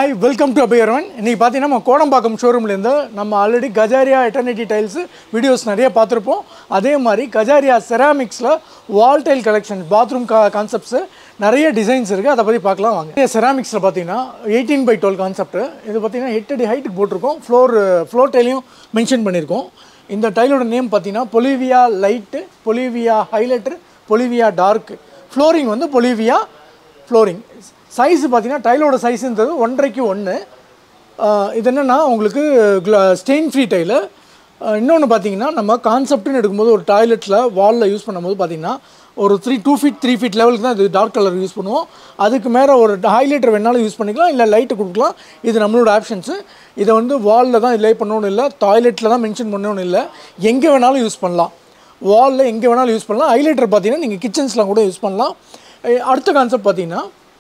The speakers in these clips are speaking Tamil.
ஹாய் வெல்கம் டு அபயரவன் இன்றைக்கி பார்த்தீங்கன்னா நம்ம கோடம்பாக்கம் ஷோரூம்லேருந்து நம்ம already Kajaria Eternity tiles videos நிறைய பார்த்துருப்போம் அதே மாதிரி கஜாரியா செராமிக்ஸில் வால் டைல் கலெக்ஷன் பாத்ரூம் கா கான்செப்ட்ஸு நிறைய டிசைன்ஸ் இருக்குது அதை பற்றி பார்க்கலாம் வாங்க செராமிக்ஸில் பார்த்தீங்கன்னா எயிட்டீன் பை டுவெல் கான்செப்ட் இது பார்த்தீங்கன்னா எட்டு அடி ஹைட்டுக்கு போட்டிருக்கோம் ஃப்ளோர் ஃப்ளோர் டைலையும் மென்ஷன் பண்ணியிருக்கோம் இந்த டைலோட நேம் பார்த்தீங்கன்னா Bolivia light Bolivia highlighter Bolivia dark flooring வந்து பொலிவியா ஃப்ளோரிங் சைஸ் பார்த்தீங்கன்னா டைலோட சைஸுன்றது ஒன்றரைக்கு ஒன்று இது என்னென்னா உங்களுக்கு ஸ்டெயின் ஃப்ரீ டைலு இன்னொன்று பார்த்தீங்கன்னா நம்ம கான்செப்ட்னு எடுக்கும்போது ஒரு டாய்லெட்டில் வாலில் யூஸ் பண்ணும்போது பார்த்தீங்கன்னா ஒரு three two feet three feet லெவலுக்கு தான் இது டார்க் கலர் யூஸ் பண்ணுவோம் அதுக்கு மேலே ஒரு ஹைலைட்டர் வேணாலும் யூஸ் பண்ணிக்கலாம் இல்லை லைட்டு கொடுக்கலாம் இது நம்மளோட ஆப்ஷன்ஸு இதை வந்து வாலில் தான் லே பண்ணணும்னு இல்லை டாய்லெட்டில் தான் மென்ஷன் பண்ணணும்னு இல்லை எங்கே வேணாலும் யூஸ் பண்ணலாம் வாலில் எங்கே வேணாலும் யூஸ் பண்ணலாம் ஹைலைட்டர் பார்த்தீங்கன்னா நீங்கள் கிச்சன்ஸ்லாம் கூட யூஸ் பண்ணலாம் அஹ் அடுத்த கான்செப்ட் பார்த்தீங்கன்னா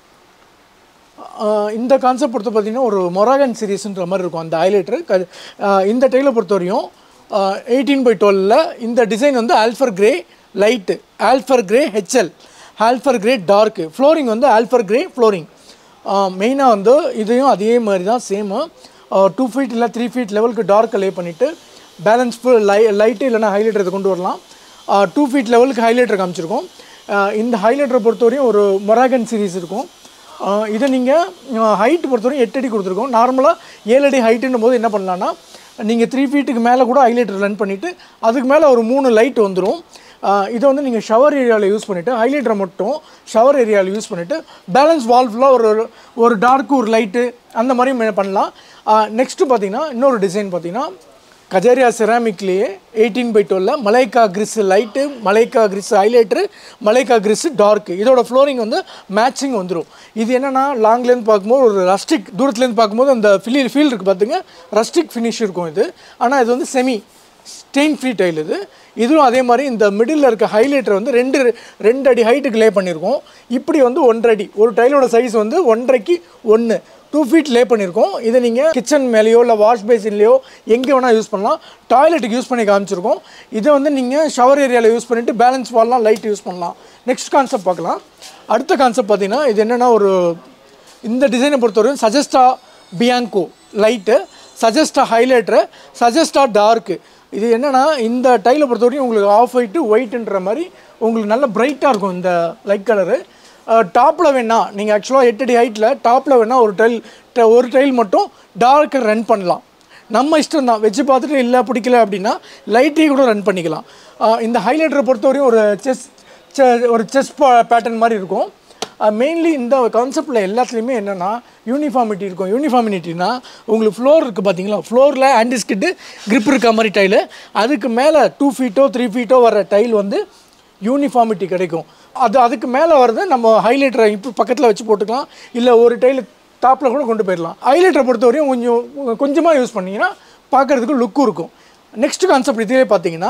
ஆஹ் இந்த கான்செப்ட் பொறுத்த பார்த்தீங்கன்னா ஒரு மொராகன் சீரீஸ்ன்ற மாதிரி இருக்கும் அந்த ஹைலைட்டர் க ஆஹ் இந்த டைலை பொறுத்த வரையும் எயிட்டீன் பை டுவெலில் இந்த டிசைன் வந்து alpha grey light alpha grey HL alpha grey dark flooring வந்து ஆல்ஃபர் கிரே ஃப்ளோரிங் மெயினாக வந்து இதையும் அதே மாதிரி தான் சேமு டூ ஃபீட் இல்லை த்ரீ ஃபீட் லெவலுக்கு டார்க்கை லே பண்ணிவிட்டு பேலன்ஸ் ஃபுல் லை லைட்டு இல்லைனா ஹைலைட்டர் இதை கொண்டு வரலாம் டூ ஃபீட் லெவலுக்கு ஹைலைட்டர் காமிச்சிருக்கோம் ஆஹ் இந்த ஹைலைட்டரை பொறுத்தவரையும் ஒரு மொராகன் சீரீஸ் இருக்கும் ஆஹ் இதை நீங்கள் ஹைட் பொறுத்தவரைக்கும் எட்டு அடி கொடுத்துருக்கோம் நார்மலாக ஏழு அடி ஹைட்டுன்னும் போது என்ன பண்ணலான்னா நீங்கள் த்ரீ ஃபீட்டுக்கு மேலே கூட ஹைலைட்டர் ரன் பண்ணிவிட்டு அதுக்கு மேலே ஒரு மூணு லைட் வந்துடும் இதை வந்து நீங்கள் ஷவர் ஏரியாவில் யூஸ் பண்ணிவிட்டு ஹைலைட்டரை மட்டும் ஷவர் ஏரியாவில் யூஸ் பண்ணிவிட்டு பேலன்ஸ் வால் ஃபுல்லாக ஒரு ஒரு டார்க்கு ஒரு லைட்டு அந்த மாதிரி மே- பண்ணலாம் நெக்ஸ்ட்டு பார்த்தீங்கன்னா இன்னொரு டிசைன் பார்த்தீங்கன்னா கஜாரியா செராமிக்லேயே எயிட்டீன் பை டுவெல்ல மலைக்கா கிரிஸ் லைட்டு மலைக்கா கிரிஸ் ஹைலைட்ரு மலைக்கா கிரிஸ் டார்க்கு இதோட ஃப்ளோரிங் வந்து மேட்சிங் வந்துடும் இது என்னென்னா லாங்லேருந்து பார்க்கும்போது ஒரு ரஸ்டிக் தூரத்துலேருந்து பார்க்கும்போது அந்த ஃபிலி ஃபீல் இருக்குது பார்த்துங்க ரஸ்டிக் ஃபினிஷ் இருக்கும் இது ஆனால் இது வந்து செமி ஸ்டெயின் ஃப்ரீ டைல் இது இதுவும் அதே மாதிரி இந்த மிடில் இருக்க ஹைலைட்டர் வந்து ரெண்டு ரெண்டு அடி ஹைட்டுக்கு லே பண்ணியிருக்கோம் இப்படி வந்து ஒன்றரை அடி ஒரு டைலோட சைஸ் வந்து ஒன்றரைக்கு ஒன்று டூ ஃபீட் லே பண்ணியிருக்கோம் இதை நீங்கள் கிச்சன் மேலேயோ இல்லை வாஷ் பேசின்லேயோ எங்கே வேணால் யூஸ் பண்ணலாம் டாய்லெட்டுக்கு யூஸ் பண்ணி காமிச்சிருக்கோம் இதை வந்து நீங்கள் ஷவர் ஏரியாவில் யூஸ் பண்ணிவிட்டு பேலன்ஸ் வால்லாம் லைட் யூஸ் பண்ணலாம் நெக்ஸ்ட் கான்செப்ட் பார்க்கலாம் அடுத்த கான்செப்ட் பார்த்தீங்கன்னா இது என்னென்னா ஒரு இந்த டிசைனை பொறுத்தவரைக்கும் சஜஸ்டா பியாங்கோ லைட்டு சஜஸ்டா ஹைலைட்ரு சஜஸ்டா டார்க்கு இது என்னென்னா இந்த டைலை பொறுத்தவரைக்கும் உங்களுக்கு ஆஃப் ஒயிட்டு ஒயிட்டுன்ற மாதிரி உங்களுக்கு நல்ல பிரைட்டாக இருக்கும் இந்த லைட் கலரு டாப்பில் வேணா நீங்கள் ஆக்சுவலாக எட்டு அடி ஹைட்டில் டாப்பில் வேணால் ஒரு டைல் ஒரு டைல் மட்டும் டார்க்கை ரன் பண்ணலாம் நம்ம இஷ்டம் தான் வச்சு பார்த்துட்டு இல்லை பிடிக்கல அப்படின்னா லைட்டையும் கூட ரன் பண்ணிக்கலாம் அஹ் இந்த ஹைலைட்டரை பொறுத்தவரையும் ஒரு செஸ் ஒரு செஸ் பேட்டர்ன் மாதிரி இருக்கும் மெயின்லி இந்த கான்செப்டில் எல்லாத்துலேயுமே என்னென்னா யூனிஃபார்மிட்டி இருக்கும் யூனிஃபார்மிட்டினா உங்களுக்கு ஃப்ளோர் இருக்குது பார்த்தீங்களா ஃப்ளோரில் ஆன்டிஸ்கிட்டு grip இருக்க மாதிரி டைலு அதுக்கு மேலே டூ ஃபீட்டோ த்ரீ ஃபீட்டோ வர டைல் வந்து யூனிஃபார்மிட்டி கிடைக்கும் அது அதுக்கு மேலே வர்றது நம்ம ஹைலைட்டரை இப்போ பக்கத்தில் வச்சு போட்டுக்கலாம் இல்லை ஒரு டைல் டாப்பில் கூட கொண்டு போயிடலாம் ஹைலைட்டரை பொறுத்தவரையும் கொஞ்சம் கொஞ்சமாக யூஸ் பண்ணிங்கன்னா பார்க்குறதுக்கு லுக்கும் இருக்கும் நெக்ஸ்ட் கான்செப்ட் இதுவே பார்த்தீங்கன்னா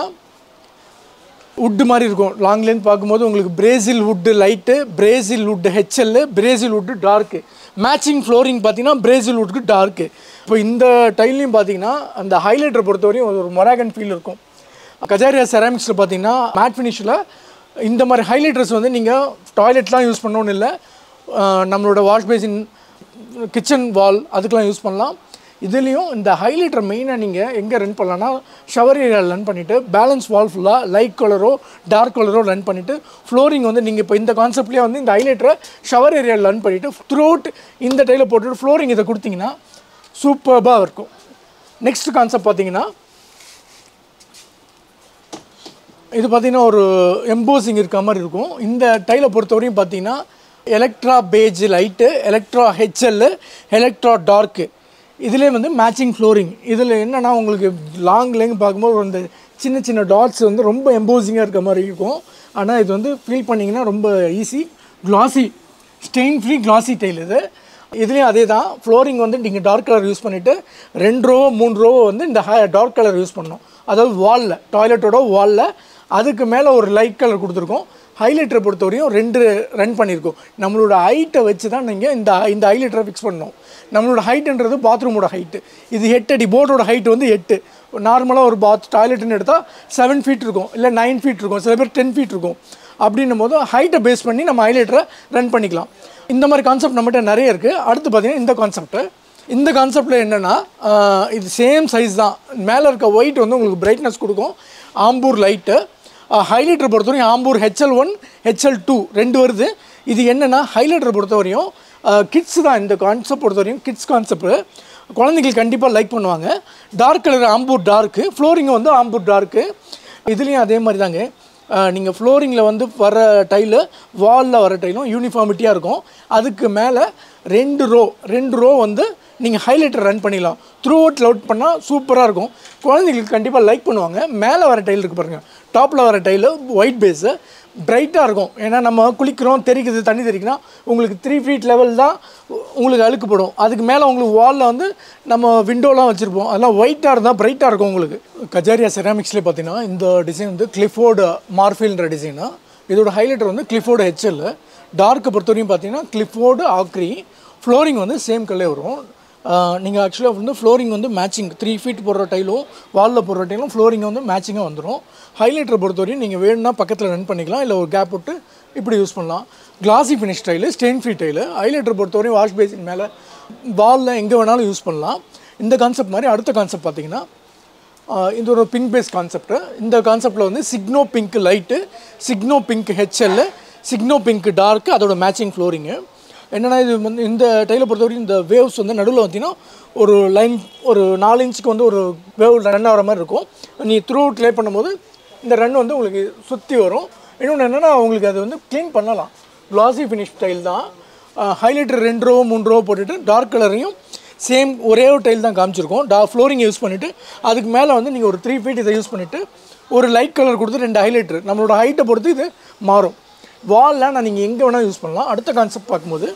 வுட்டு மாதிரி இருக்கும் லாங்லேருந்து பார்க்கும்போது உங்களுக்கு Brazil wood light Brazil wood HL Brazil wood dark matching flooring பார்த்தீங்கன்னா பிரேசில் வுட்டுக்கு டார்க்கு இப்போ இந்த டைல்லையும் பார்த்தீங்கன்னா அந்த ஹைலைட்டரை பொறுத்தவரையும் ஒரு மொராகன் ஃபீல் இருக்கும் கஜாரியா செராமிக்ஸில் பார்த்தீங்கன்னா மேட் ஃபினிஷில் இந்த மாதிரி ஹைலைட்டர்ஸ் வந்து நீங்கள் டாய்லெட்லாம் யூஸ் பண்ணணும்னு இல்லை அஹ் நம்மளோட வாஷ் பேசின் கிச்சன் வால் அதுக்கெலாம் யூஸ் பண்ணலாம் இதுலேயும் இந்த ஹைலைட்டர் மெயினாக நீங்கள் எங்கே ரன் பண்ணலாம்னா ஷவர் ஏரியாவில் ரன் பண்ணிவிட்டு பேலன்ஸ் வால் ஃபுல்லாக லைட் கலரோ டார்க் கலரோ ரன் பண்ணிவிட்டு ஃப்ளோரிங் வந்து நீங்கள் இப்போ இந்த கான்செப்ட்லேயே வந்து இந்த ஹைலைட்டரை ஷவர் ஏரியாவில் ரன் பண்ணிவிட்டு த்ரூ இந்த டைலை போட்டுட்டு ஃப்ளோரிங் இதை கொடுத்தீங்கன்னா சூப்பர்பாக இருக்கும் நெக்ஸ்ட் கான்செப்ட் பார்த்தீங்கன்னா இது பார்த்தீங்கன்னா ஒரு எம்போசிங் இருக்க மாதிரி இருக்கும் இந்த டைலை பொறுத்தவரையும் பார்த்தீங்கன்னா Electra beige light Electra HL Electra dark இதுலேயே வந்து மேட்சிங் ஃப்ளோரிங் இதில் என்னென்னா உங்களுக்கு லாங்லேருந்து பார்க்கும்போது அந்த சின்ன சின்ன டாட்ஸ் வந்து ரொம்ப எம்போசிங்காக இருக்க மாதிரி இருக்கும் ஆனால் இது வந்து ஃபீல் பண்ணிங்கன்னா ரொம்ப easy classy stain free classy tile இது இதுலேயும் அதே தான் ஃப்ளோரிங் வந்து நீங்கள் டார்க் கலர் யூஸ் பண்ணிவிட்டு ரெண்டு ரோவோ மூணு ரோவோ வந்து இந்த டார்க் கலர் யூஸ் பண்ணணும் அதாவது வாலில் டாய்லெட்டோட வாலில் அதுக்கு மேலே ஒரு லைட் கலர் கொடுத்துருக்கோம் ஹைலைட்டரை பொறுத்தவரையும் ரெண்டு ரன் பண்ணியிருக்கோம் நம்மளோட ஹைட்டை வச்சு தான் நீங்கள் இந்த இந்த ஹைலைட்டரை ஃபிக்ஸ் பண்ணணும் நம்மளோட ஹைட்டுன்றது பாத்ரூமோட ஹைட்டு இது எட்டு அடி போர்டோட ஹைட் வந்து எட்டு நார்மலாக ஒரு பாத் டாய்லெட்னு எடுத்தால் செவன் ஃபீட் இருக்கும் இல்லை நைன் ஃபீட் இருக்கும் சில பேர் டென் ஃபீட் இருக்கும் அப்படின்னும் போது ஹைட்டை பேஸ் பண்ணி நம்ம ஹைலைட்டரை ரன் பண்ணிக்கலாம் இந்த மாதிரி கான்செப்ட் நம்மகிட்ட நிறைய இருக்குது அடுத்து பார்த்தீங்கன்னா இந்த கான்செப்ட்டு இந்த கான்செப்டில் என்னென்னா இது சேம் சைஸ் தான் மேலே இருக்க ஒயிட் வந்து உங்களுக்கு பிரைட்னஸ் கொடுக்கும் ஆம்பூர் லைட்டு ஹைலைட்டர் பொறுத்தவரையும் Ambur HL one HL two ரெண்டு வருது இது என்னென்னா ஹைலைட்டர் பொறுத்தவரையும் கிட்ஸ் தான் இந்த கான்செப்ட் பொறுத்தவரையும் கிட்ஸ் கான்செப்ட் குழந்தைகள் கண்டிப்பாக லைக் பண்ணுவாங்க dark colour Ambur dark flooring வந்து ஆம்பூர் டார்க்கு இதுலேயும் அதே மாதிரி தாங்க நீங்கள் ஃப்ளோரிங்கில் வந்து வர டைலு வாலில் வர டைலும் யூனிஃபார்மிட்டியாக இருக்கும் அதுக்கு மேலே ரெண்டு ரோ ரெண்டு ரோ வந்து நீங்கள் ஹைலைட்டர் ரன் பண்ணிடலாம் த்ரூ அவுட் லவுட் பண்ணால் சூப்பராக இருக்கும் குழந்தைங்களுக்கு கண்டிப்பாக லைக் பண்ணுவாங்க மேலே வர டைல் இருக்குது பாருங்கள் டாப்பில் வர டைலு ஒயிட் பேஸு பிரைட்டாக இருக்கும் ஏன்னா நம்ம குளிக்கிறோம் தெரிக்குது தண்ணி தெரிக்குன்னா உங்களுக்கு த்ரீ ஃபீட் லெவல் தான் உங்களுக்கு அழுக்குப்படும் அதுக்கு மேலே உங்களுக்கு வாலில் வந்து நம்ம விண்டோலாம் வச்சுருப்போம் அதெல்லாம் ஒயிட்டாக இருந்தால் பிரைட்டாக இருக்கும் உங்களுக்கு கஜாரியா செராமிக்ஸ்லேயே பார்த்தீங்கன்னா இந்த டிசைன் வந்து கிளிஃபோர்டு மார்ஃபில்ன்ற டிசைனு இதோட ஹைலைட்டர் வந்து கிளிஃபோர்டு ஹெச்எல் டார்க்கை பொறுத்தவரையும் பார்த்தீங்கன்னா கிளிஃபோர்டு ஆக்ரி ஃப்ளோரிங் வந்து சேம் கல்லே வரும் நீங்கள் ஆக்சுவலாக வந்து ஃப்ளோரிங் வந்து மேட்சிங் த்ரீ ஃபீட் போடுற டைலும் வாலில் போடுற டைலும் ஃப்ளோரிங் வந்து மேட்சிங்காக வந்துடும் ஹைலைட்டரை பொறுத்தவரையும் நீங்கள் வேணும்னா பக்கத்தில் ரன் பண்ணிக்கலாம் இல்லை ஒரு கேப் விட்டு இப்படி யூஸ் பண்ணலாம் classy finish tile stain free tile highlighter பொறுத்தவரையும் வாஷ் பேசின் மேலே வாலில் எங்கே வேணாலும் யூஸ் பண்ணலாம் இந்த கான்செப்ட் மாதிரி அடுத்த கான்செப்ட் பார்த்தீங்கன்னா ஆஹ் இது ஒரு பிங்க் பேஸ் கான்செப்ட் இந்த கான்செப்டில் வந்து சிக்னோ பிங்க் லைட்டு சிக்னோ பிங்க் ஹெச்எல் சிக்னோ பிங்க் டார்க் அதோட மேட்சிங் ஃப்ளோரிங்கு என்னென்னா இது வந்து இந்த டைலை பொறுத்தவரைக்கும் இந்த வேவ்ஸ் வந்து நடுவில் பார்த்தீங்கன்னா ஒரு லைன் ஒரு நாலு இன்ச்சுக்கு வந்து ஒரு வேவ் ரன் ஆகிற மாதிரி இருக்கும் நீ த்ரூ அவுட் ப்ளே பண்ணும்போது இந்த ரன் வந்து உங்களுக்கு சுற்றி வரும் இன்னொன்று என்னென்னா உங்களுக்கு அது வந்து க்ளீன் பண்ணலாம் glossy ஃபினிஷ் ஸ்டைல் தான் ஹைலைட்டர் ரெண்டு ரோ மூணு ரோ போட்டுட்டு டார்க் கலரையும் சேம் ஒரே ஒரு டைல் தான் காமிச்சிருக்கோம் டா ஃப்ளோரிங் யூஸ் பண்ணிவிட்டு அதுக்கு மேலே வந்து நீங்கள் ஒரு த்ரீ ஃபீட் இதை யூஸ் பண்ணிவிட்டு ஒரு லைட் கலர் கொடுத்து ரெண்டு ஹைலைட்டர் நம்மளோட ஹைட்டை பொறுத்து இது மாறும் வாலில் நான் நீங்கள் எங்கே வேணால் யூஸ் பண்ணலாம் அடுத்த கான்செப்ட் பார்க்கும்போது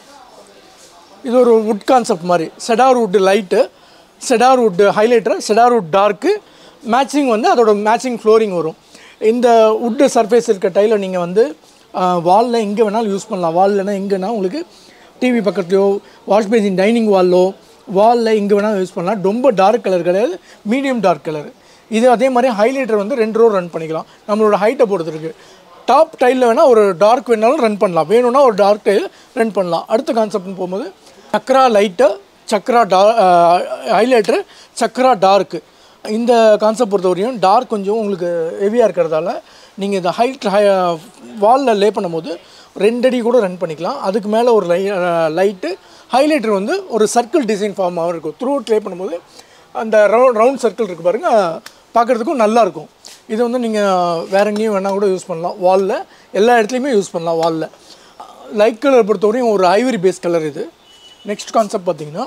இது ஒரு வுட் கான்செப்ட் மாதிரி cedar wood light cedar wood highlighter cedar wood dark matching வந்து அதோட மேட்சிங் ஃப்ளோரிங் வரும் இந்த வுட்டு சர்ஃபேஸ் இருக்க டைலை நீங்கள் வந்து வாலில் எங்கே வேணாலும் யூஸ் பண்ணலாம் வால்லனா எங்கேனா உங்களுக்கு டிவி பக்கத்துலையோ வாஷ் பேசின் டைனிங் வால்லோ வாலில் எங்கே வேணாலும் யூஸ் பண்ணலாம் ரொம்ப டார்க் கலர் கிடையாது மீடியம் டார்க் கலர் இது அதே மாதிரி ஹைலைட்டர் வந்து ரெண்டு ரோ ரன் பண்ணிக்கலாம் நம்மளோட ஹைட்டை பொறுத்து இருக்கு டாப் டைலில் வேணால் ஒரு டார்க் வேணாலும் ரன் பண்ணலாம் வேணும்னா ஒரு டார்க் டைல் ரன் பண்ணலாம் அடுத்த கான்செப்ட்னு போகும்போது சக்ரா லைட்டு சக்ரா டா ஹைலைட்ரு சக்ரா டார்க்கு இந்த கான்செப்ட் பொறுத்தவரையும் டார்க் கொஞ்சம் உங்களுக்கு ஹெவியாக இருக்கிறதால நீங்கள் இந்த ஹைட் வாலில் லே பண்ணும்போது ரெண்டடி கூட ரன் பண்ணிக்கலாம் அதுக்கு மேலே ஒரு லை லைட்டு ஹைலைட்டர் வந்து ஒரு சர்க்கிள் டிசைன் ஃபார்மாக இருக்கும் த்ரூ லே பண்ணும்போது அந்த ரவுண்ட் ரவுண்ட் சர்க்கிள் இருக்குது பாருங்கள் பார்க்குறதுக்கும் நல்லாயிருக்கும் இது வந்து நீங்கள் வேற எங்கேயும் வேணால் கூட யூஸ் பண்ணலாம் வாலில் எல்லா இடத்துலையுமே யூஸ் பண்ணலாம் வாலில் லைட் கலர் பொறுத்தவரையும் ஒரு ஐவரி பேஸ் கலர் இது நெக்ஸ்ட் கான்செப்ட் பார்த்தீங்கன்னா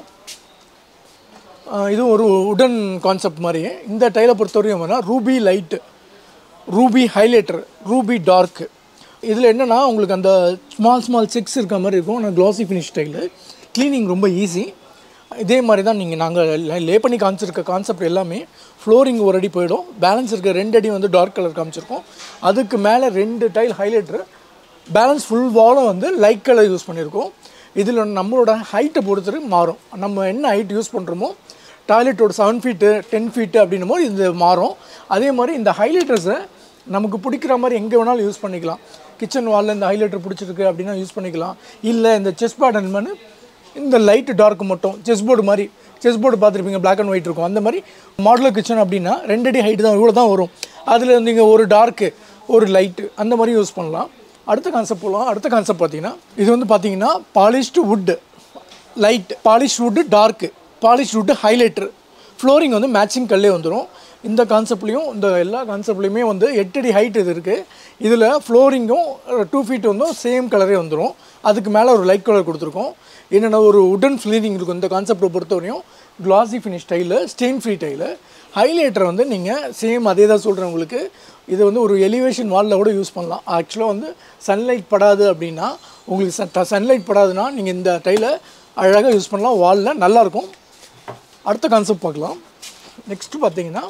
ஆஹ் இது ஒரு உடன் கான்செப்ட் மாதிரி இந்த டைலை பொறுத்தவரையும் வேணால் ruby light ruby highlighter ruby dark இதில் என்னென்னா உங்களுக்கு அந்த ஸ்மால் ஸ்மால் செக்ஸ் இருக்க மாதிரி இருக்கும் ஆனால் க்ளாசி ஃபினிஷ் ஸ்டைலு க்ளீனிங் ரொம்ப ஈஸி இதே மாதிரி தான் நீங்கள் நாங்கள் லே பண்ணி காமிச்சிருக்க கான்செப்ட் எல்லாமே ஃப்ளோரிங் ஒரு அடி போயிடும் பேலன்ஸ் இருக்க ரெண்டு அடி வந்து டார்க் கலர் காமிச்சிருக்கோம் அதுக்கு மேலே ரெண்டு டைல் ஹைலைட்ரு பேலன்ஸ் ஃபுல் வாலும் வந்து லைட் கலர் யூஸ் பண்ணியிருக்கோம் இதில் நம்மளோட ஹைட்டை பொறுத்து மாறும் நம்ம என்ன ஹைட் யூஸ் பண்ணுறோமோ டாய்லெட்டோட செவன் ஃபீட்டு டென் ஃபீட்டு அப்படின்னும் போது இது மாறும் அதே மாதிரி இந்த ஹைலைட்டர்ஸை நமக்கு பிடிக்கிற மாதிரி எங்கே வேணாலும் யூஸ் பண்ணிக்கலாம் கிச்சன் வாலில் இந்த ஹைலைட்டர் பிடிச்சிருக்கு அப்படின்னா யூஸ் பண்ணிக்கலாம் இல்லை இந்த செஸ் பேட்டர்ன் இந்த லைட் டார்க் மட்டும் செஸ் போர்டு மாதிரி செஸ் போர்டு பார்த்துருப்பீங்க Black அண்ட் ஒயிட் இருக்கும் அந்த மாதிரி மாடலர் கிச்சன் அப்படின்னா ரெண்டடி ஹைட் தான் இவ்வளோ தான் வரும் அதில் நீங்கள் ஒரு டார்க்கு ஒரு லைட்டு அந்த மாதிரி யூஸ் பண்ணலாம் அடுத்த கான்செப்ட் போகலாம் அடுத்த கான்செப்ட் பார்த்தீங்கன்னா இது வந்து பார்த்தீங்கன்னா polished wood light polish wood dark polish wood highlighter flooring வந்து மேட்சிங் கல்லே வந்துடும் இந்த கான்செப்ட்லேயும் இந்த எல்லா கான்செப்ட்லேயுமே வந்து எட்டடி ஹைட் இது இருக்குது இதில் ஃப்ளோரிங்கும் டூ ஃபீட் வந்து சேம் கலரே வந்துடும் அதுக்கு மேலே ஒரு லைட் கலர் கொடுத்துருக்கோம் என்னென்னா ஒரு உடன் ஃபிளீனிங் இருக்கும் இந்த கான்செப்டை பொறுத்தவரையும் classy finish tile stain free tile highlighter வந்து நீங்கள் சேம் அதே தான் சொல்கிறேன் உங்களுக்கு இது வந்து ஒரு எலிவேஷன் வாலில் கூட யூஸ் பண்ணலாம் ஆக்சுவலாக வந்து சன்லைட் படாது அப்படின்னா உங்களுக்கு சன்லைட் படாதுன்னா நீங்கள் இந்த டைலை அழகாக யூஸ் பண்ணலாம் வாலில் நல்லாயிருக்கும் அடுத்த கான்செப்ட் பார்க்கலாம் நெக்ஸ்ட்டு பார்த்தீங்கன்னா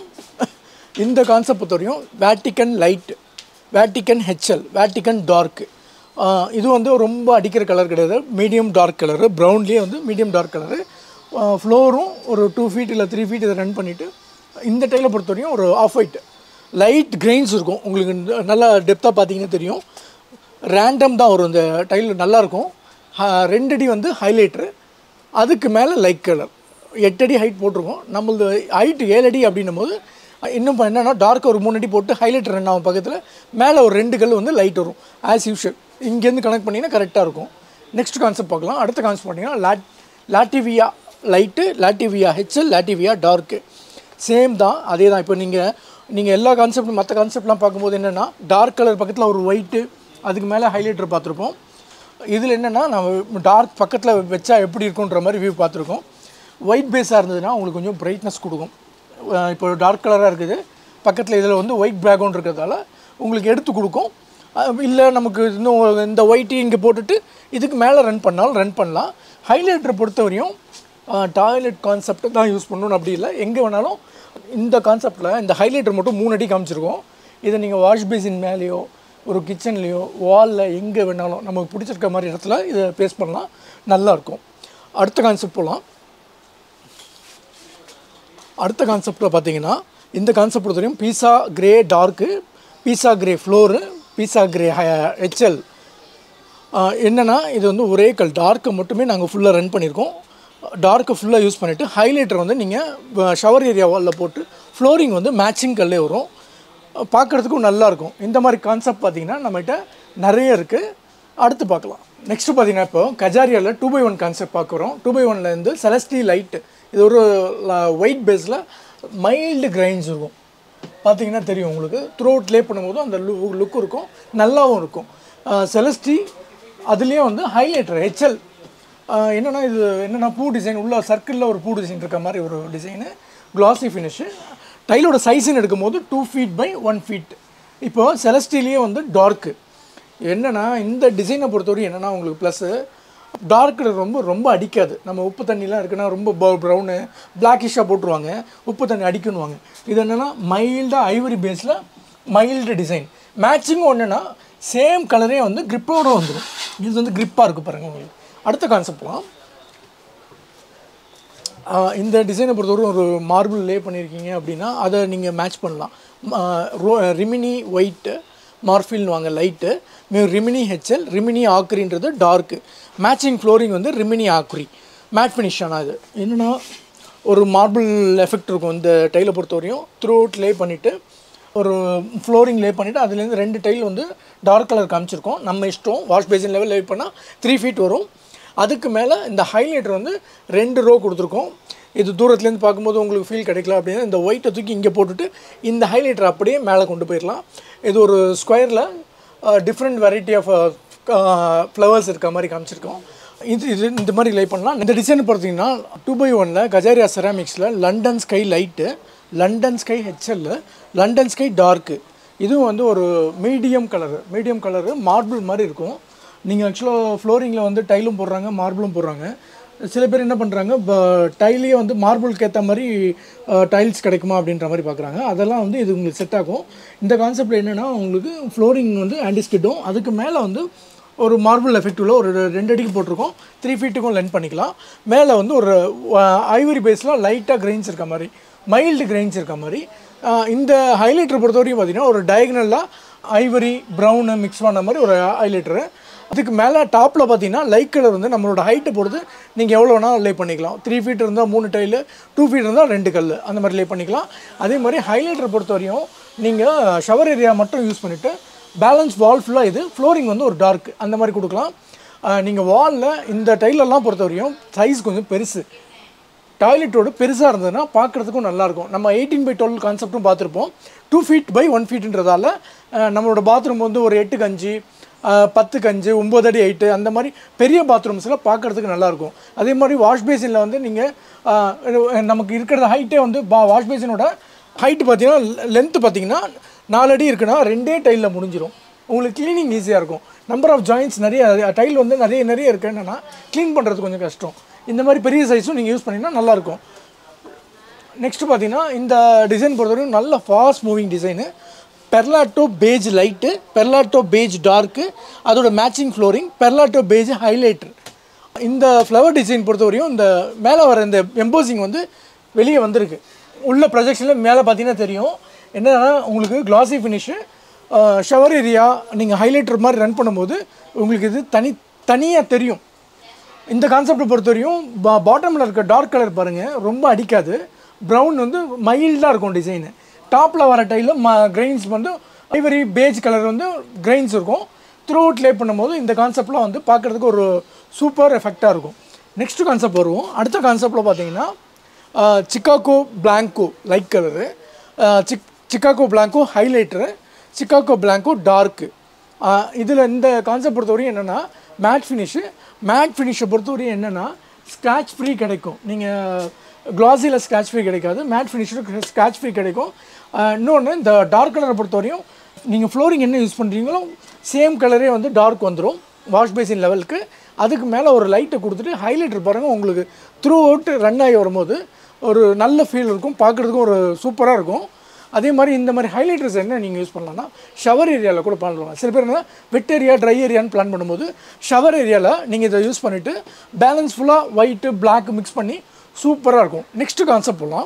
இந்த கான்செப்ட் பொறுத்தவரையும் Vatican light Vatican HL Vatican dark இது வந்து ரொம்ப அடிக்கிற கலர் கிடையாது மீடியம் டார்க் கலரு ப்ரௌன்லேயே வந்து மீடியம் டார்க் கலரு ஃப்ளோரும் ஒரு டூ ஃபீட் இல்லை த்ரீ ஃபீட் இதை ரன் பண்ணிவிட்டு இந்த டைலை பொறுத்தவரையும் ஒரு ஆஃப் ஒயிட் லைட் கிரெயின்ஸ் இருக்கும் உங்களுக்கு இந்த- நல்லா டெப்த்தாக பார்த்தீங்கன்னா தெரியும் ரேண்டம் தான் வரும் இந்த டைல் நல்லாயிருக்கும் ரெண்டடி வந்து ஹைலைட்ரு அதுக்கு மேலே லைட் கலர் எட்டு அடி ஹைட் போட்டிருக்கோம் நம்மளது ஹைட் ஏழு அடி அப்படின்னும் போது இன்னும் இப்போ என்னென்னா டார்க் ஒரு மூணு அடி போட்டு ஹைலைட் ரெண்டு ஆகும் பக்கத்தில் மேலே ஒரு ரெண்டு கல் வந்து லைட் வரும் ஆஸ் யூஷுவல் இங்கேருந்து கனெக்ட் பண்ணிங்கன்னா கரெக்டாக இருக்கும் நெக்ஸ்ட் கான்செப்ட் பார்க்கலாம் அடுத்த கான்செப்ட் பார்த்தீங்கன்னா லாட் Latvia light Latvia HL Latvia dark same தான் அதே தான் இப்போ நீங்கள் நீங்கள் எல்லா கான்செப்டும் மற்ற கான்செப்ட்லாம் பார்க்கும்போது என்னென்னா டார்க் கலர் பக்கத்தில் ஒரு ஒயிட்டு அதுக்கு மேலே ஹைலைட்டர் பார்த்துருப்போம் இதில் என்னென்னா நம்ம டார்க் பக்கத்தில் வச்சா எப்படி இருக்குன்ற மாதிரி வியூ பார்த்துருக்கோம் ஒயிட் பேஸாக இருந்ததுன்னா உங்களுக்கு கொஞ்சம் பிரைட்னஸ் கொடுக்கும் அஹ் இப்போ டார்க் கலராக இருக்குது பக்கத்தில் இதில் வந்து ஒயிட் பேக்ரவுண்ட் இருக்கிறதால உங்களுக்கு எடுத்து கொடுக்கும் இல்லை நமக்கு இன்னும் இந்த ஒயிட்டு இங்கே போட்டுட்டு இதுக்கு மேலே ரன் பண்ணாலும் ரன் பண்ணலாம் ஹைலைட்டரை பொறுத்தவரையும் டாய்லெட் கான்செப்ட் தான் யூஸ் பண்ணணும் அப்படி இல்லை எங்கே வேணாலும் இந்த கான்செப்டில் இந்த ஹைலைட்டர் மட்டும் மூணு அடி காமிச்சிருக்கோம் இதை நீங்கள் வாஷ் பேசின் மேலேயோ ஒரு கிச்சன்லேயோ வாலில் எங்கே வேணாலும் நமக்கு பிடிச்சிருக்க மாதிரி இடத்துல இதை பேஸ்ட் பண்ணலாம் நல்லாயிருக்கும் அடுத்த கான்செப்ட் போகலாம் அடுத்த கான்செப்டில் பார்த்தீங்கன்னா இந்த கான்செப்ட் பொறுத்தவரையும் Pisa grey dark Pisa grey floor Pisa grey HL என்னென்னா இது வந்து ஒரே கல் டார்க்கை மட்டுமே நாங்கள் ஃபுல்லாக ரன் பண்ணியிருக்கோம் டார்க்கை ஃபுல்லாக யூஸ் பண்ணிவிட்டு ஹைலைட்டர் வந்து நீங்கள் ஷவர் ஏரியா வாலில் போட்டு ஃப்ளோரிங் வந்து மேட்சிங் கல்லே வரும் பார்க்குறதுக்கும் நல்லாயிருக்கும் இந்த மாதிரி கான்செப்ட் பார்த்தீங்கன்னா நம்மகிட்ட நிறைய இருக்குது அடுத்து பார்க்கலாம் நெக்ஸ்ட்டு பார்த்தீங்கன்னா இப்போ கஜாரியாவில் டூ பை ஒன் கான்செப்ட் பார்க்குறோம் டூ பை ஒன்லேருந்து செலஸ்டி லைட்டு இது ஒரு ஒயிட் பேஸில் மைல்டு கிரைன்ஸ் இருக்கும் பார்த்தீங்கன்னா தெரியும் உங்களுக்கு த்ரூ அவுட் லே பண்ணும்போது அந்த லு லுக் இருக்கும் நல்லாவும் இருக்கும் செலஸ்டி அதுலேயும் வந்து ஹைலைட்டர் ஹெச்எல் என்னென்னா இது என்னென்னா பூ டிசைன் உள்ள சர்க்கிளில் ஒரு பூ டிசைன் இருக்க மாதிரி ஒரு டிசைனு கிளாசி ஃபினிஷு டைலோட சைஸ்ன்னு எடுக்கும்போது two feet by one feet இப்போ செலஸ்டிலேயே வந்து டார்க்கு என்னென்னா இந்த டிசைனை பொறுத்தவரைக்கும் என்னென்னா உங்களுக்கு ப்ளஸ்ஸு டார்க் ரொம்ப ரொம்ப அடிக்காது நம்ம உப்பு தண்ணிலாம் இருக்குன்னா ரொம்ப ப்ரௌனு பிளாக்கிஷாக போட்டுருவாங்க உப்பு தண்ணி அடிக்கணுவாங்க இது என்னென்னா மைல்டாக ஐவரி பேஸில் மைல்டு டிசைன் மேட்சிங்கும் ஒன்றுனா சேம் கலரே வந்து grip-ஓட வந்துடும் இது வந்து grip-ஆ இருக்குது பாருங்கள் உங்களுக்கு அடுத்த கான்செப்ட்லாம் ஆஹ் இந்த டிசைனை பொறுத்தவரை ஒரு மார்பிள் லே பண்ணியிருக்கீங்க அப்படின்னா அதை நீங்கள் மேட்ச் பண்ணலாம் ஆஹ் ரோ ரிமினி ஒயிட்டு மார்ஃபில்னு வாங்க லைட்டு ரிமினி ஹெச்எல் ரிமினி ஆக்ரின்றது டார்க்கு மேட்சிங் ஃப்ளோரிங் வந்து ரிமினி ஆக்ரி மேட் ஃபினிஷ் ஆனால் இது என்னென்னா ஒரு மார்பிள் எஃபெக்ட் இருக்கும் இந்த டைலை பொறுத்தவரையும் த்ரூ அவுட் லே பண்ணிவிட்டு ஒரு ஃப்ளோரிங் லே பண்ணிவிட்டு அதுலேருந்து ரெண்டு டைல் வந்து டார்க் கலர் காமிச்சிருக்கோம் நம்ம இஷ்டம் வாஷ் பேசின் லெவல் லே பண்ணால் த்ரீ ஃபீட் வரும் அதுக்கு மேலே இந்த ஹைலைட்டர் வந்து ரெண்டு ரோ கொடுத்துருக்கோம் இது தூரத்துலேருந்து பார்க்கும்போது உங்களுக்கு ஃபீல் கிடைக்கல அப்படின்னா இந்த ஒயிட்டை தூக்கி இங்கே போட்டுட்டு இந்த ஹைலைட்டர் அப்படியே மேலே கொண்டு போயிடலாம் இது ஒரு ஸ்கொயரில் டிஃப்ரெண்ட் வெரைட்டி ஆஃப் ஃப்ளவர்ஸ் இருக்க மாதிரி காமிச்சிருக்கோம் இது இது இந்த மாதிரி லை பண்ணலாம் இந்த டிசைன் பார்த்தீங்கன்னா டூ பை ஒனில் கஜாரியா செராமிக்ஸில் London sky light London sky HL London sky dark இதுவும் வந்து ஒரு medium colour medium colour marble மாதிரி இருக்கும் நீங்கள் ஆக்சுவலாக ஃப்ளோரிங்கில் வந்து டைலும் போடுறாங்க மார்பிளும் போடுறாங்க சில பேர் என்ன பண்ணுறாங்க டைலே வந்து மார்பிளுக்கு ஏற்ற மாதிரி டைல்ஸ் கிடைக்குமா அப்படின்ற மாதிரி பார்க்குறாங்க அதெல்லாம் வந்து இது உங்களுக்கு செட் ஆகும் இந்த கான்செப்ட் என்னென்னா உங்களுக்கு ஃப்ளோரிங் வந்து ஆன்டிஸ்கிட்டும் அதுக்கு மேலே வந்து ஒரு மார்பிள் எஃபெக்ட் உள்ள ஒரு ரெண்டு அடிக்கு போட்டிருக்கோம் த்ரீ ஃபீட்டுக்கும் லென்த் பண்ணிக்கலாம் மேலே வந்து ஒரு ஐவரி பேஸில் லைட்டாக கிரெயின்ஸ் இருக்க மாதிரி மைல்டு கிரெயின்ஸ் இருக்க மாதிரி ஆஹ் இந்த ஹைலைட்டர் பொறுத்த வரைக்கும் பார்த்தீங்கன்னா ஒரு டயகனலாக ஐவரி ப்ரௌனு மிக்ஸ் பண்ண மாதிரி ஒரு ஹைலைட்டரு அதுக்கு மேலே டாப்பில் பார்த்தீங்கன்னா லைட் கலர் வந்து நம்மளோட ஹைட்டை பொறுத்து நீங்கள் எவ்வளோ வேணால் லே பண்ணிக்கலாம் த்ரீ ஃபீட் இருந்தால் மூணு டைலு டூ ஃபீட் இருந்தால் ரெண்டு கல் அந்த மாதிரி லே பண்ணிக்கலாம் அதே மாதிரி ஹைலைட்டர் பொறுத்த வரையும் நீங்கள் ஷவர் ஏரியா மட்டும் யூஸ் பண்ணிவிட்டு பேலன்ஸ் வால் ஃபுல்லாக இது ஃப்ளோரிங் வந்து ஒரு டார்க் அந்த மாதிரி கொடுக்கலாம் நீங்கள் வாலில் இந்த டைலெல்லாம் பொறுத்த வரையும் சைஸ் கொஞ்சம் பெருசு டாய்லெட்டோட பெருசாக இருந்ததுன்னா பார்க்குறதுக்கும் நல்லாயிருக்கும் நம்ம எயிட்டீன் பை டுவெல் கான்செப்ட்டும் பார்த்துருப்போம் டூ ஃபீட் பை ஒன் ஃபீட்ன்றதால நம்மளோட பாத்ரூம் வந்து ஒரு எட்டு கஞ்சி பத்து கஞ்சு ஒம்பது அடி எயிட்டு அந்த மாதிரி பெரிய பாத்ரூம்ஸில் பார்க்குறதுக்கு நல்லாயிருக்கும் அதே மாதிரி வாஷ் பேசினில் வந்து நீங்கள் நமக்கு இருக்கிற ஹைட்டே வந்து பா வாஷ் பேசினோட ஹைட்டு பார்த்தீங்கன்னா லென்த்து பார்த்தீங்கன்னா நாலு அடி இருக்குன்னா ரெண்டே டைலில் முடிஞ்சிடும் உங்களுக்கு க்ளீனிங் ஈஸியாக இருக்கும் நம்பர் ஆஃப் ஜாயின்ட்ஸ் நிறைய டைல் வந்து நிறைய நிறைய இருக்குது என்னென்னா க்ளீன் பண்ணுறது கொஞ்சம் கஷ்டம் இந்த மாதிரி பெரிய சைஸும் நீங்கள் யூஸ் பண்ணிங்கன்னா நல்லாயிருக்கும் நெக்ஸ்ட் பார்த்தீங்கன்னா இந்த டிசைன் பொறுத்தவரைக்கும் நல்ல fast moving design perlato beige light perlato beige dark அதோட matching flooring perlato beige highlighter இந்த ஃப்ளவர் டிசைன் பொறுத்தவரையும் இந்த மேலே வர இந்த எம்போசிங் வந்து வெளியே வந்திருக்கு உள்ள ப்ரொஜெக்ஷனில் மேலே பார்த்தீங்கன்னா தெரியும் என்னன்னா உங்களுக்கு கிளாசி ஃபினிஷு ஷவர் ஏரியா நீங்கள் ஹைலைட்டர் மாதிரி ரன் பண்ணும்போது உங்களுக்கு இது தனி தனியாக தெரியும் இந்த கான்செப்டை பொறுத்தவரையும் பா பாட்டமில் இருக்க டார்க் கலர் பாருங்கள் ரொம்ப அடிக்காது ப்ரௌன் வந்து மைல்டாக இருக்கும் டிசைனு டாப்பில் வர டைலில் ம கிரெயின்ஸ் வந்து ஐவரி பேஜ் கலர் வந்து கிரெயின்ஸ் இருக்கும் த்ரூ அவுட் லே பண்ணும்போது இந்த கான்செப்ட்லாம் வந்து பார்க்குறதுக்கு ஒரு சூப்பர் எஃபெக்டாக இருக்கும் நெக்ஸ்ட் கான்செப்ட் வருவோம் அடுத்த கான்செப்டில் பார்த்தீங்கன்னா சிக்காகோ பிளாங்கோ லைட் கலரு சிக் Chicago blanco highlighter Chicago blanco dark இதில் இந்த கான்செப்ட் பொறுத்தவரையும் என்னென்னா மேட் ஃபினிஷு மேட் ஃபினிஷை பொறுத்தவரையும் என்னென்னா ஸ்க்ராட்ச் ஃப்ரீ கிடைக்கும் நீங்கள் க்ளாஸியில் ஸ்க்ராட்ச் ஃப்ரீ கிடைக்காது மேட் ஃபினிஷில் ஸ்க்ராட்ச் ஃப்ரீ கிடைக்கும் இன்னொன்று இந்த டார்க் கலரை பொறுத்தவரையும் நீங்கள் ஃப்ளோரிங் என்ன யூஸ் பண்ணுறீங்களோ சேம் கலரே வந்து டார்க் வந்துடும் வாஷ் பேசின் லெவலுக்கு அதுக்கு மேலே ஒரு லைட்டை கொடுத்துட்டு ஹைலைட்டர் பாருங்கள் உங்களுக்கு த்ரூ அவுட் ரன் ஆகி வரும்போது ஒரு நல்ல ஃபீல் இருக்கும் பார்க்குறதுக்கும் ஒரு சூப்பராக இருக்கும் அதே மாதிரி இந்த மாதிரி ஹைலைட்டர்ஸ் என்ன நீங்கள் யூஸ் பண்ணலாம்னா ஷவர் ஏரியாவில் கூட பண்ணலாம் சில பேர் என்ன வெட் ஏரியா ட்ரை ஏரியான்னு பிளான் பண்ணும்போது ஷவர் ஏரியாவில் நீங்கள் இதை யூஸ் பண்ணிவிட்டு பேலன்ஸ் ஃபுல்லாக ஒயிட்டு பிளாக் மிக்ஸ் பண்ணி சூப்பராக இருக்கும் நெக்ஸ்ட்டு கான்செப்ட் போகலாம்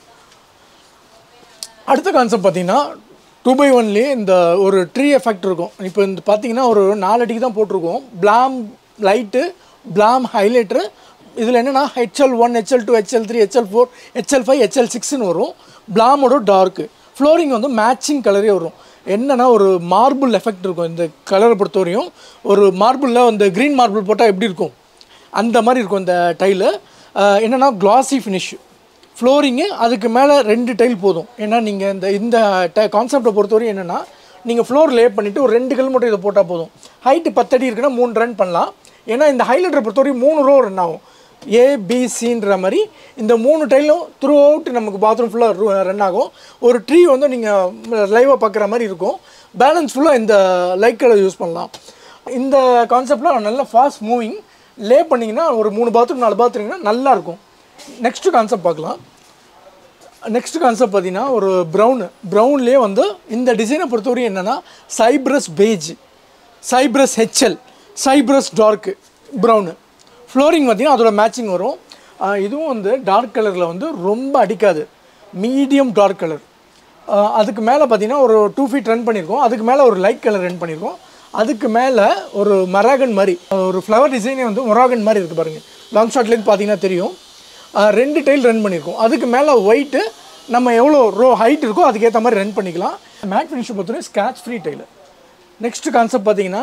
அடுத்த கான்செப்ட் பார்த்தீங்கன்னா டூ பை ஒன்லேயே இந்த ஒரு ட்ரீ எஃபெக்ட் இருக்கும் இப்போ இந்த பார்த்தீங்கன்னா ஒரு நாலு அடிக்கு தான் போட்டிருக்கோம் பிளாம் லைட்டு பிளாம் ஹைலைட்ரு இதில் என்னென்னா HL one HL two HL three HL four HL five HL சிக்ஸ்னு வரும் பிளாமோட டார்க்கு ஃப்ளோரிங் வந்து மேட்சிங் கலரே வரும் என்னென்னா ஒரு மார்பிள் எஃபெக்ட் இருக்கும் இந்த கலரை பொறுத்தவரையும் ஒரு மார்பிளில் அந்த க்ரீன் மார்பிள் போட்டால் எப்படி இருக்கும் அந்த மாதிரி இருக்கும் இந்த டைலு என்னென்னா கிளாசி ஃபினிஷ் ஃப்ளோரிங்கு அதுக்கு மேலே ரெண்டு டைல் போதும் ஏன்னா நீங்கள் இந்த இந்த ட கான்செப்டை பொறுத்தவரையும் என்னென்னா நீங்கள் ஃப்ளோர் லே பண்ணிவிட்டு ஒரு ரெண்டு கல் மட்டும் இதை போட்டால் போதும் ஹைட்டு பத்தடி இருக்குன்னா மூணு ரன் பண்ணலாம் ஏன்னா இந்த ஹைலைட்டரை பொறுத்தவரையும் மூணு ரோ ரன் ஆகும் ஏபிசின்ற மாதிரி இந்த மூணு டைலும் த்ரூ அவுட் நமக்கு பாத்ரூம் ஃபுல்லாக ரன் ஆகும் ஒரு ட்ரீ வந்து நீங்கள் லைவாக பார்க்குற மாதிரி இருக்கும் பேலன்ஸ் ஃபுல்லாக இந்த லைட் கலர் யூஸ் பண்ணலாம் இந்த கான்செப்டில் நல்லா ஃபாஸ்ட் மூவிங் லே பண்ணிங்கன்னா ஒரு மூணு பாத்ரூம் நாலு பாத்ரூம்னா நல்லா இருக்கும் நெக்ஸ்ட் கான்செப்ட் பார்க்கலாம் நெக்ஸ்ட் கான்செப்ட் பார்த்தீங்கன்னா ஒரு ப்ரௌனு ப்ரௌன்லேயே வந்து இந்த டிசைனை பொறுத்தவரையும் என்னென்னா Cyprus beige Cyprus HL Cyprus dark brown flooring பார்த்தீங்கன்னா அதோட மேட்சிங் வரும் ஆஹ் இதுவும் வந்து டார்க் கலரில் வந்து ரொம்ப அடிக்காது மீடியம் டார்க் கலர் அதுக்கு மேலே பார்த்தீங்கன்னா ஒரு டூ ஃபீட் ரன் பண்ணியிருக்கோம் அதுக்கு மேலே ஒரு லைட் கலர் ரன் பண்ணியிருக்கோம் அதுக்கு மேலே ஒரு மராகன் மாதிரி ஒரு ஃப்ளவர் டிசைனே வந்து மொராகன் மாதிரி இருக்குது பாருங்கள் லாங் ஷாட்லேருந்து பார்த்தீங்கன்னா தெரியும் ஆஹ் ரெண்டு டைல் ரன் பண்ணியிருக்கோம் அதுக்கு மேலே ஒயிட்டு நம்ம எவ்வளோ ரோ ஹைட் இருக்கோ அதுக்கேற்ற மாதிரி ரன் பண்ணிக்கலாம் மேட் ஃபினிஷை பொறுத்தவரை scratch free tile next concept பார்த்தீங்கன்னா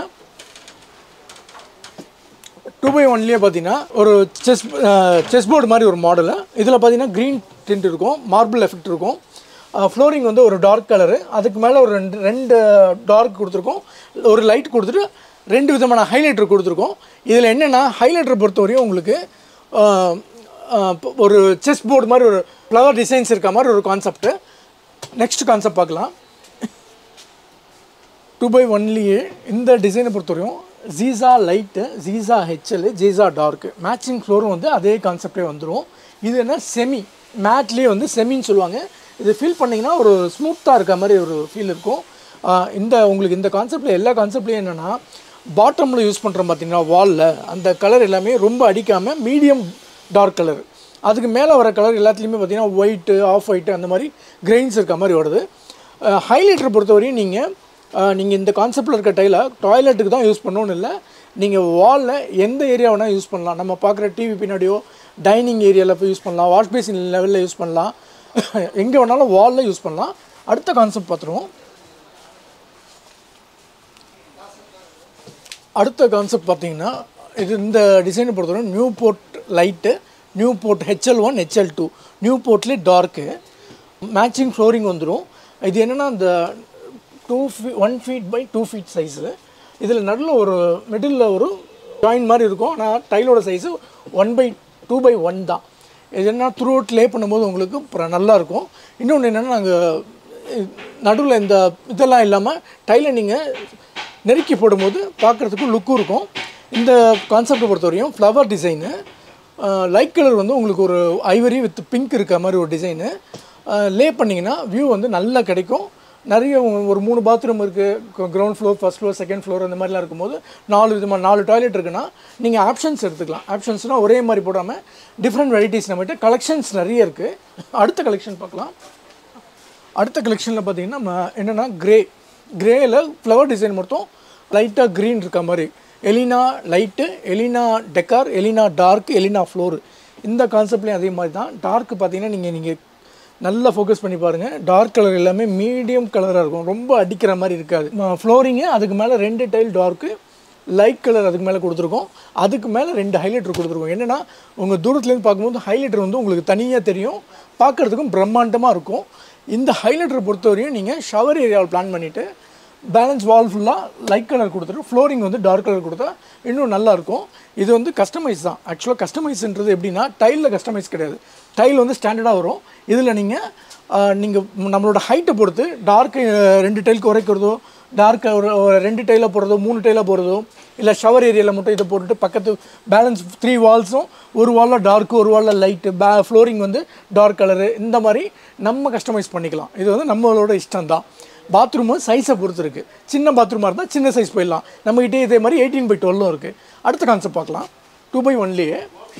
டூ பை ஒன்லேயே பார்த்தீங்கன்னா ஒரு செஸ் செஸ் போர்டு மாதிரி ஒரு மாடலு இதில் பார்த்தீங்கன்னா க்ரீன் டிண்ட் இருக்கும் மார்பிள் எஃபெக்ட் இருக்கும் ஃப்ளோரிங் வந்து ஒரு டார்க் கலரு அதுக்கு மேலே ஒரு ரெண்டு ரெண்டு டார்க் கொடுத்துருக்கோம் ஒரு லைட் கொடுத்துட்டு ரெண்டு விதமான ஹைலைட்டர் கொடுத்துருக்கோம் இதில் என்னென்னா ஹைலைட்டர் பொறுத்தவரையும் உங்களுக்கு ஆஹ், ஆஹ், ஒரு செஸ் போர்டு மாதிரி ஒரு ஃப்ளவர் டிசைன்ஸ் இருக்க மாதிரி ஒரு கான்செப்ட்டு நெக்ஸ்ட் கான்செப்ட் பார்க்கலாம் டூ பை ஒன்லேயே இந்த டிசைனை பொறுத்தவரையும் ஜீசா லைட்டு ஜீசா ஹெச்எல் ஜீசா டார்க்கு மேட்சிங் ஃப்ளோரும் வந்து அதே கான்செப்டே வந்துடும் இது என்ன செமி மேட்லேயே வந்து செமின்னு சொல்லுவாங்க இது ஃபீல் பண்ணிங்கன்னா ஒரு ஸ்மூத்தாக இருக்க மாதிரி ஒரு ஃபீல் இருக்கும் ஆஹ் இந்த உங்களுக்கு இந்த கான்செப்டில் எல்லா கான்செப்ட்லேயும் என்னென்னா பாட்டமில் யூஸ் பண்ணுறோம் பார்த்தீங்கன்னா வாலில் அந்த கலர் எல்லாமே ரொம்ப அடிக்காமல் மீடியம் டார்க் கலர் அதுக்கு மேலே வர கலர் எல்லாத்துலேயுமே பார்த்தீங்கன்னா ஒயிட்டு ஆஃப் ஒயிட்டு அந்த மாதிரி கிரெயின்ஸ் இருக்க மாதிரி வருது ஹைலைட்டர் பொறுத்தவரையும் நீங்கள் நீங்கள் இந்த கான்செப்டில் இருக்க டைலை டாய்லெட்டுக்கு தான் யூஸ் பண்ணணும்னு இல்லை நீங்கள் வாலில் எந்த ஏரியா வேணால் யூஸ் பண்ணலாம் நம்ம பார்க்குற டிவி பின்னாடியோ டைனிங் ஏரியாவில் போய் யூஸ் பண்ணலாம் வாஷ் பேசின் லெவலில் யூஸ் பண்ணலாம் எங்கே வேணாலும் வாலில் யூஸ் பண்ணலாம் அடுத்த கான்செப்ட் பார்த்துருவோம் அடுத்த கான்செப்ட் பார்த்தீங்கன்னா இது இந்த டிசைனை பொறுத்தவரை Newport light Newport HL one HL two நியூ போர்ட்லேயே டார்க்கு மேட்சிங் ஃப்ளோரிங் வந்துடும் இது என்னென்னா இந்த two feet one feet by two feet size இதில் நடுவில் ஒரு மிடில் ஒரு ஜாயின் மாதிரி இருக்கும் ஆனால் டைலோட size one by two by one தான் இது என்ன த்ரூ அவுட் லே பண்ணும்போது உங்களுக்கு அப்புறம் நல்லா இருக்கும் இன்னொன்று என்னென்னா நாங்கள் நடுவில் இந்த இதெல்லாம் இல்லாமல் டைலை நீங்கள் நெருக்கி போடும்போது பார்க்குறதுக்கு லுக்கும் இருக்கும் இந்த கான்செப்டை பொறுத்தவரையும் ஃப்ளவர் டிசைனு லைட் கலர் வந்து உங்களுக்கு ஒரு ஐவரி வித் பிங்க் இருக்க மாதிரி ஒரு டிசைனு லே பண்ணிங்கன்னா வியூ வந்து நல்லா கிடைக்கும் நிறைய உ- ஒரு மூணு பாத்ரூம் இருக்குது ground floor first floor second floor அந்த மாதிரிலாம் இருக்கும்போது நாலு விதமான நாலு டாய்லெட் இருக்குன்னா நீங்கள் ஆப்ஷன்ஸ் எடுத்துக்கலாம் ஆப்ஷன்ஸ்னால் ஒரே மாதிரி போடாமல் டிஃப்ரெண்ட் வெரைட்டிஸ் நம்மகிட்ட கலெக்ஷன்ஸ் நிறைய இருக்குது அடுத்த கலெக்ஷன் பார்க்கலாம் அடுத்த கலெக்ஷனில் பார்த்தீங்கன்னா நம்ம என்னென்னா கிரே கிரேயில் ஃப்ளவர் டிசைன் மட்டும் லைட்டாக க்ரீன் இருக்க மாதிரி Elina light Elina decor Elina dark Elina floor இந்த கான்செப்ட்லேயும் அதே மாதிரி தான் டார்க் பார்த்தீங்கன்னா நீங்கள் நீங்கள் நல்லா ஃபோக்கஸ் பண்ணி பாருங்கள் டார்க் கலர் எல்லாமே மீடியம் கலராக இருக்கும் ரொம்ப அடிக்கிற மாதிரி இருக்காது ஃப்ளோரிங்கு அதுக்கு மேலே ரெண்டு டைல் டார்க்கு லைட் கலர் அதுக்கு மேலே கொடுத்துருக்கோம் அதுக்கு மேலே ரெண்டு ஹைலைட்டர் கொடுத்துருக்கோம் என்னென்னா உங்கள் தூரத்துலேருந்து பார்க்கும்போது ஹைலைட்டர் வந்து உங்களுக்கு தனியாக தெரியும் பார்க்குறதுக்கும் பிரம்மாண்டமாக இருக்கும் இந்த ஹைலைட்டரை பொறுத்தவரையும் நீங்கள் ஷவர் ஏரியாவில் பிளான் பண்ணிவிட்டு பேலன்ஸ் வால் ஃபுல்லாக லைட் கலர் கொடுத்துட்டு ஃப்ளோரிங் வந்து டார்க் கலர் கொடுத்தா இன்னும் நல்லா இருக்கும் இது வந்து கஸ்டமைஸ் தான் ஆக்சுவலாக கஸ்டமைஸ்ன்றது எப்படின்னா டைலில் கஸ்டமைஸ் கிடையாது டைல் வந்து ஸ்டாண்டர்டாக வரும் இதில் நீங்கள் நீங்கள் நம்மளோட ஹைட்டை பொறுத்து டார்க் ரெண்டு டைலுக்கு குறைக்கிறதோ டார்க் ஒரு ஒரு ரெண்டு டைலாக போடுறதோ மூணு டைலாக போடுறதோ இல்லை ஷவர் ஏரியாவில் மட்டும் இதை போட்டுட்டு பக்கத்து பேலன்ஸ் த்ரீ வால்ஸும் ஒரு வாலில் டார்க்கு ஒரு வாலில் லைட்டு பே ஃப்ளோரிங் வந்து டார்க் கலரு இந்த மாதிரி நம்ம கஸ்டமைஸ் பண்ணிக்கலாம் இது வந்து நம்மளோட இஷ்டம் தான் பாத்ரூமு சைஸை பொறுத்து இருக்குது சின்ன பாத்ரூமாக இருந்தால் சின்ன சைஸ் போயிடலாம் நம்மகிட்டே இதே மாதிரி எயிட்டீன் பை டுவெல்லும் இருக்குது அடுத்த கான்செப்ட் பார்க்கலாம் டூ பை ஒன்லேயே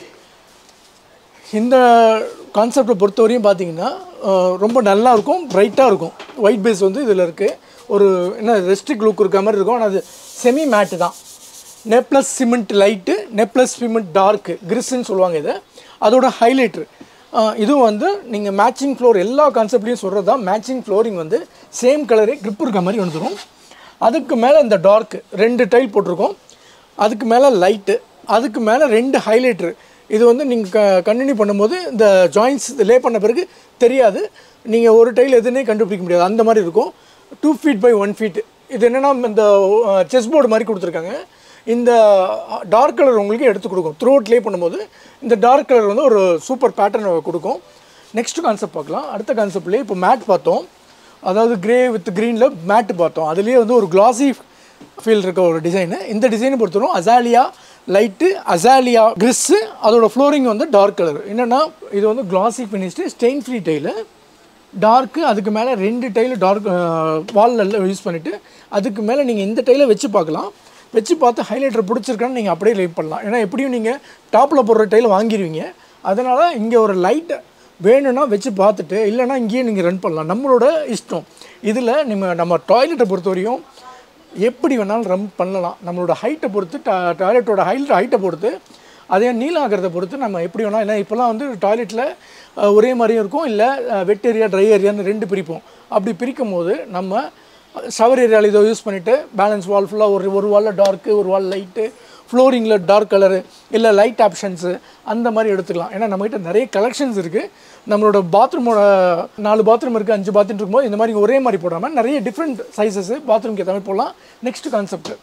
இந்த கான்செப்டை பொறுத்தவரையும் பார்த்தீங்கன்னா அஹ், ரொம்ப நல்லா இருக்கும் பிரைட்டாக இருக்கும் ஒயிட் பேஸ் வந்து இதில் இருக்குது ஒரு என்ன ரெஸ்ட்ரிக் லுக் இருக்க மாதிரி இருக்கும் ஆனால் அது செமி மேட்டு தான் Naples cement light Naples cement dark கிரிஸ்ன்னு சொல்லுவாங்க இதை அதோட ஹைலைட்ரு இதுவும் வந்து நீங்கள் மேட்சிங் ஃப்ளோர் எல்லா கான்செப்ட்லையும் சொல்கிறது தான் மேட்சிங் ஃப்ளோரிங் வந்து சேம் கலரே grip இருக்க மாதிரி வந்துடும் அதுக்கு மேலே இந்த டார்க்கு ரெண்டு டைல் போட்டிருக்கோம் அதுக்கு மேலே லைட்டு அதுக்கு மேலே ரெண்டு ஹைலைட்ரு இது வந்து நீங்கள் க கண்டினியூ பண்ணும்போது இந்த ஜாயின்ஸ் லே பண்ண பிறகு தெரியாது நீங்கள் ஒரு டைல் எதுனே கண்டுபிடிக்க முடியாது அந்த மாதிரி இருக்கும் two feet by one feet இது என்னென்னா இந்த செஸ் போர்டு மாதிரி கொடுத்துருக்காங்க இந்த டார்க் கலர் உங்களுக்கு எடுத்து கொடுக்கும் த்ரூ லே பண்ணும்போது இந்த டார்க் கலர் வந்து ஒரு சூப்பர் பேட்டர்ன் கொடுக்கும் நெக்ஸ்ட் கான்செப்ட் பார்க்கலாம் அடுத்த கான்செப்ட்லேயே இப்போ மேட் பார்த்தோம் அதாவது கிரே வித் க்ரீனில் மேட்டு பார்த்தோம் அதுலேயே வந்து ஒரு கிளாசி ஃபீல் இருக்க ஒரு டிசைனு இந்த டிசைனை பொறுத்தவரைக்கும் அசாலியா லைட்டு அசாலியா கிரிஸ்ஸு அதோட ஃப்ளோரிங் வந்து டார்க் கலர் என்னென்னா இது வந்து classy finished stain free tile dark அதுக்கு மேலே ரெண்டு டைலு டார்க் வாலில் யூஸ் பண்ணிவிட்டு அதுக்கு மேலே நீங்கள் இந்த டைலை வச்சு பார்க்கலாம் வச்சு பார்த்து ஹைலைட்டர் பிடிச்சிருக்கான்னு நீங்கள் அப்படியே லைட் பண்ணலாம் ஏன்னா எப்படியும் நீங்கள் டாப்பில் போடுற டைலை வாங்கிடுவீங்க அதனால் இங்கே ஒரு லைட் வேணும்னா வச்சு பார்த்துட்டு இல்லைன்னா இங்கேயே நீங்கள் ரன் பண்ணலாம் நம்மளோட இஷ்டம் இதில் நம்ம நம்ம டாய்லெட்டை பொறுத்தவரையும் எப்படி வேணாலும் ரன் பண்ணலாம் நம்மளோட ஹைட்டை பொறுத்து டா டாய்லெட்டோட ஹைட் ஹைட்டை பொறுத்து அதே நீளம் ஆகிறத பொறுத்து நம்ம எப்படி வேணால் இல்லை இப்போலாம் வந்து டாய்லெட்டில் ஒரே மாதிரியும் இருக்கும் இல்லை வெட் ஏரியா ட்ரை ஏரியான்னு ரெண்டு பிரிப்போம் அப்படி பிரிக்கும் போது நம்ம ஷவர் ஏரியாவில் இதை யூஸ் பண்ணிவிட்டு பேலன்ஸ் வால் ஃபுல்லாக ஒரு ஒரு வாலில் டார்க்கு ஒரு வால் லைட்டு ஃப்ளோரிங்கில் டார்க் கலரு இல்லை லைட் ஆப்ஷன்ஸு அந்த மாதிரி எடுத்துக்கலாம் ஏன்னா நம்மகிட்ட நிறைய கலெக்ஷன்ஸ் இருக்குது நம்மளோட பாத்ரூமோட நாலு பாத்ரூம் இருக்குது அஞ்சு பாத்ரூம் இருக்கும்போது இந்த மாதிரி ஒரே மாதிரி போடாமல் நிறைய டிஃப்ரெண்ட் சைஸஸ் பாத்ரூம்க்கு ஏற்ற மாதிரி போடலாம் நெக்ஸ்ட் கான்செப்ட்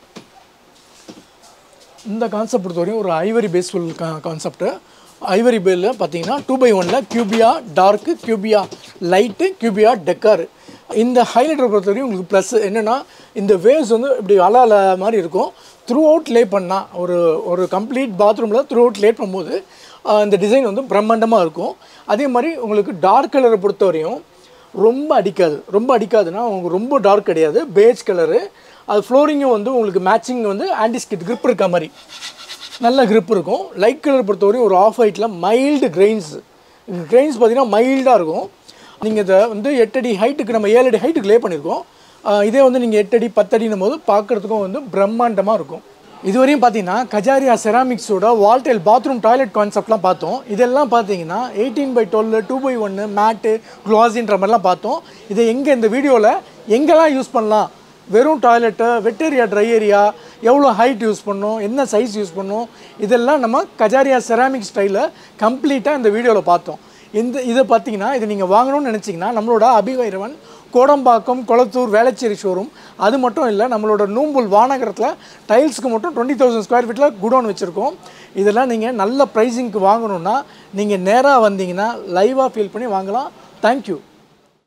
இந்த கான்செப்ட் பொறுத்தவரையும் ஒரு ஐவரி பேஸ்ஃபுல் கான்செப்ட்டு ஐவரி பேலில் பார்த்தீங்கன்னா டூ பை ஒனில் கியூபியா டார்க்கு கியூபியா லைட்டு கியூபியா டெக்காரு இந்த ஹைலைட்டரை பொறுத்தவரையும் உங்களுக்கு ப்ளஸ் என்னென்னா இந்த வேவ்ஸ் வந்து இப்படி அல அல மாதிரி இருக்கும் த்ரூ அவுட் லே பண்ணால் ஒரு ஒரு கம்ப்ளீட் பாத்ரூமில் த்ரூ அவுட் லே பண்ணும்போது ஆஹ், இந்த டிசைன் வந்து பிரம்மாண்டமாக இருக்கும் அதே மாதிரி உங்களுக்கு டார்க் கலரை பொறுத்தவரையும் ரொம்ப அடிக்காது ரொம்ப அடிக்காதுன்னா உங்களுக்கு ரொம்ப டார்க் கிடையாது பேஜ் கலரு அது ஃப்ளோரிங்கும் வந்து உங்களுக்கு மேட்சிங் வந்து ஆன்டிஸ்கிட் grip இருக்க மாதிரி நல்ல grip இருக்கும் லைட் கலர் பொறுத்தவரையும் ஒரு ஆஃப் ஒயிட்டில் மைல்டு கிரெயின்ஸ் கிரெயின்ஸ் பார்த்தீங்கன்னா மைல்டாக இருக்கும் நீங்கள் இதை வந்து எட்டடி ஹைட்டுக்கு நம்ம ஏழு அடி ஹைட்டுக்கு லே பண்ணியிருக்கோம் ஆஹ் இதே வந்து நீங்கள் எட்டடி பத்தடினும் போது பார்க்குறதுக்கும் வந்து பிரம்மாண்டமாக இருக்கும் இதுவரையும் பார்த்தீங்கன்னா கஜாரியா செராமிக்ஸோட வால்டைல் பாத்ரூம் டாய்லெட் கான்செப்ட்லாம் பார்த்தோம் இதெல்லாம் பார்த்தீங்கன்னா eighteen by twelve two by ஒன்று மேட்டு க்ளாஸின்ற மாதிரிலாம் பார்த்தோம் இதை எங்கே இந்த வீடியோவில் எங்கெல்லாம் யூஸ் பண்ணலாம் வெறும் toilet wet area dry area எவ்வளோ ஹைட் யூஸ் பண்ணணும் என்ன சைஸ் யூஸ் பண்ணணும் இதெல்லாம் நம்ம கஜாரியா செராமிக் ஸ்டைலில் கம்ப்ளீட்டாக இந்த வீடியோவில் பார்த்தோம் இந்த இதை பார்த்தீங்கன்னா இதை நீங்கள் வாங்கணும்னு நினச்சிங்கன்னா நம்மளோட அபிவைரவன் கோடம்பாக்கம் கொளத்தூர் வேளச்சேரி ஷோரூம் அது மட்டும் இல்லை நம்மளோட நூம்புல் வானகரத்தில் டைல்ஸ்க்கு மட்டும் டுவெண்ட்டி தௌசண்ட் ஸ்கொயர் ஃபீட்டில் குடோன் வச்சுருக்கோம் இதெல்லாம் நீங்கள் நல்ல ப்ரைஸிங்க்கு வாங்கணுன்னா நீங்கள் நேராக வந்தீங்கன்னா லைவாக ஃபீல் பண்ணி வாங்கலாம் தேங்க்யூ